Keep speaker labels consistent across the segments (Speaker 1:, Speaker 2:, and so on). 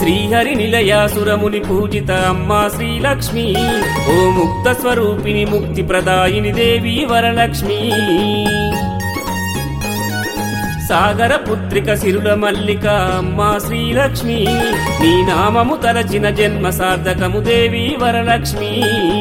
Speaker 1: శ్రీహరి నిలయాసురముని పూజిత అమ్మా శ్రీలక్ష్మి ఓ ముక్త స్వరూపిణి ముక్తి ప్రదాయిని దేవి వరలక్ష్మి సాగర పుత్రిక సిరుల మల్లిక అమ్మా శ్రీలక్ష్మి నీ నామము తలచిన జన్మ సార్థకము దేవి వరలక్ష్మి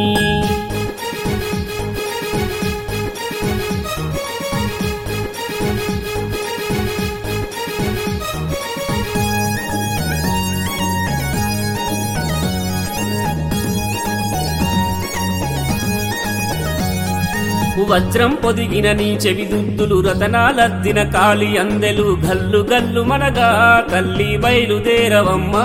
Speaker 1: వజ్రం పొదిగిన నీ చెవి దుద్దులు రతనాలద్దిన కాలి అందెలు గల్లు గల్లు మనగా తల్లి బయలుదేరవమ్మా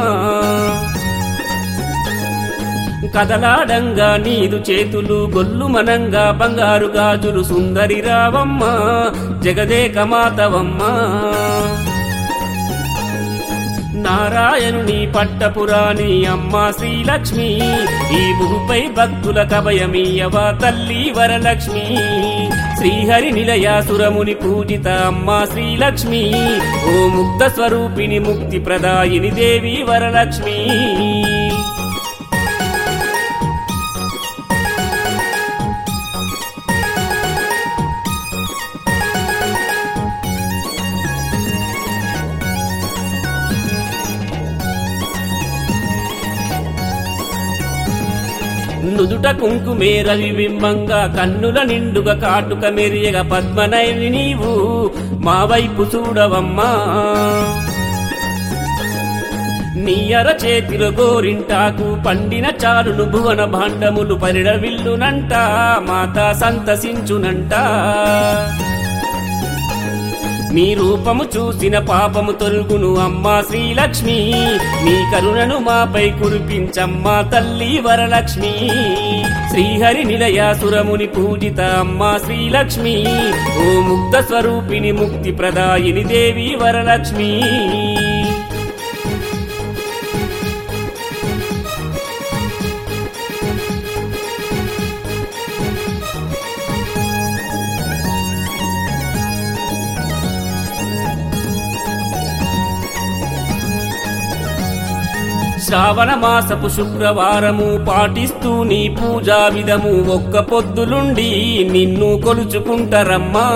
Speaker 1: కదలాడంగా నీదు చేతులు గొల్లు మనంగా బంగారు గాజులు సుందరి రావమ్మా జగదేక మాతవమ్మా నారాయణుని పట్టపురాణి అమ్మా శ్రీలక్ష్మి ఈ భూపై భక్తుల కభయమీయవ తల్లి వరలక్ష్మి శ్రీహరి నిలయాసురముని పూజిత అమ్మా శ్రీలక్ష్మి ఓ ముక్త స్వరూపిణి ముక్తి ప్రదాయిని దేవి వరలక్ష్మి నుదుట కుంకుమే రవిబింబంగా కన్నుల నిండుగా కాటుక మెరియగ పద్మనయని నీవు మా వైపు చూడవమ్మా నీ అర చేతిలో గోరింటాకు పండిన చాలును భువన భాండములు పరిడవిల్లునంట మాత సంతసించునంట నీ రూపము చూసిన పాపము తొలుగును అమ్మా శ్రీలక్ష్మి నీ కరుణను మాపై కురిపించమ్మా తల్లి వరలక్ష్మి శ్రీహరి నిలయాసురముని పూజిత అమ్మా శ్రీలక్ష్మి ఓ ముక్త స్వరూపిణి ముక్తి ప్రదాయిని దేవి వరలక్ష్మి శ్రావణ మాసపు శుక్రవారము పాటిస్తూ నీ పూజా విధము ఒక్క పొద్దులుండి నిన్ను కొలుచుకుంటారమ్మా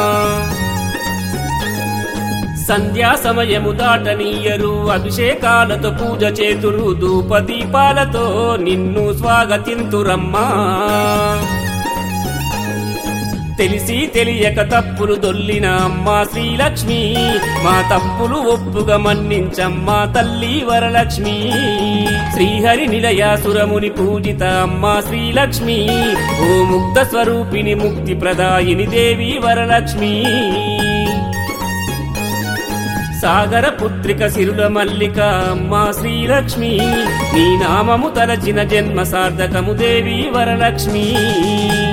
Speaker 1: సంధ్యా సమయము దాటనీయరు అభిషేకాలతో పూజ చేతురు ధూపదీపాలతో నిన్ను స్వాగతింతురమ్మా తెలిసి తెలియక తప్పులు దొల్లిన అమ్మా శ్రీలక్ష్మి మా తప్పులు ఒప్పుగా మన్నించమ్మా తల్లి వరలక్ష్మి శ్రీహరి నిలయాసురముని పూజిత అమ్మా శ్రీలక్ష్మి ఓ ముక్త స్వరూపిణి ముక్తి ప్రదాయిని దేవి వరలక్ష్మి సాగర పుత్రిక సిరుల మల్లిక అమ్మా శ్రీలక్ష్మి నీ నామము తలచిన జన్మ సార్థకము దేవి వరలక్ష్మి